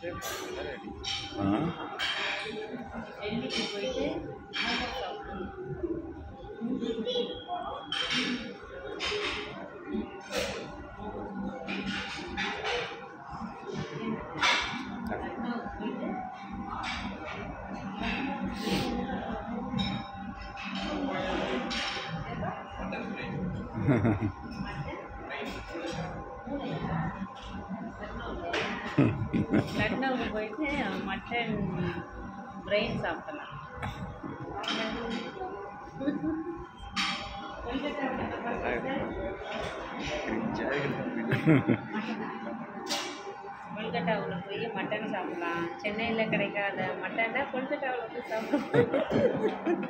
ஆ டெல்லிக்கு போயிட்டு மோமோஸ் சாப்பிடணும் லக்னோவுக்கு போயிட்டு லக்னோவுக்கு போயிட்டு மட்டன் பிரெயின் சாப்பிடலாம் கொல்கட்டாவில் போய் மட்டன் சாப்பிடலாம் சென்னையில் கிடைக்காத மட்டனை கொல்கட்டாவில் போய் சாப்பிடலாம்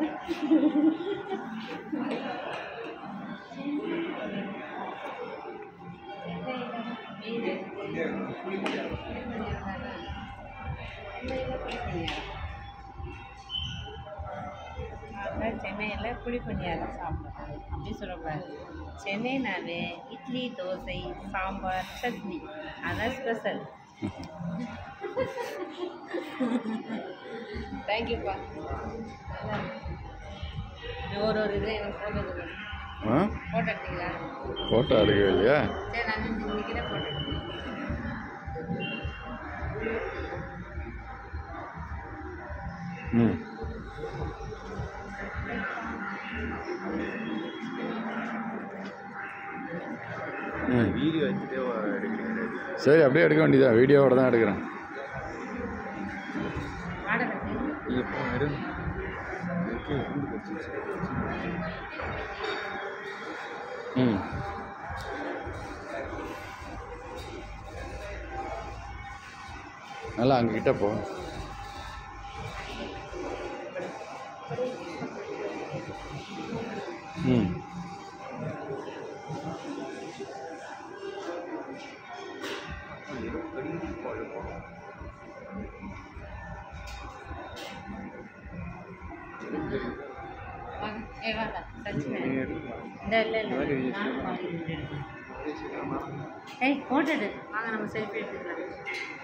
சென்னையில் குழி பணியாரம் சாப்பிடலாம் அப்படி சொல்லக்கூடாது சென்னைனாவே இட்லி தோசை சாம்பார் சட்னி அதான் ஸ்பெஷல் தேங்க்யூப்பா நல்லா இருக்கு. ஒரு ஒரு இதில் எனக்கு ஃபோட்டோ எடுக்கணும் ஆ ஃபோட்டோ எடுத்தீங்களா ஃபோட்டோ எடுக்கவே இல்லையா சரி நான் இன்னைக்கு ஃபோட்டோ எடுக்கிறேன் ம் ம் வீடியோ வச்சுட்டே எடுக்கிறீங்க சரி அப்படியே எடுக்க வேண்டியதா வீடியோவோட தான் எடுக்கிறேன் வாடகை எடுத்தீங்க நீங்கள் இப்போ எடுங்க ஓகே இருந்து போச்சு ம் நல்லா அங்கே கிட்ட போ ம் வாங்க ஏ வாங்க சச்சின் இந்த இல்லை இல்லை நானும் வாங்கி எடுக்கிறேன் ஏய் ஃபோட்டோ எடு வாங்க நம்ம செல்ஃபி எடுத்துக்கலாம்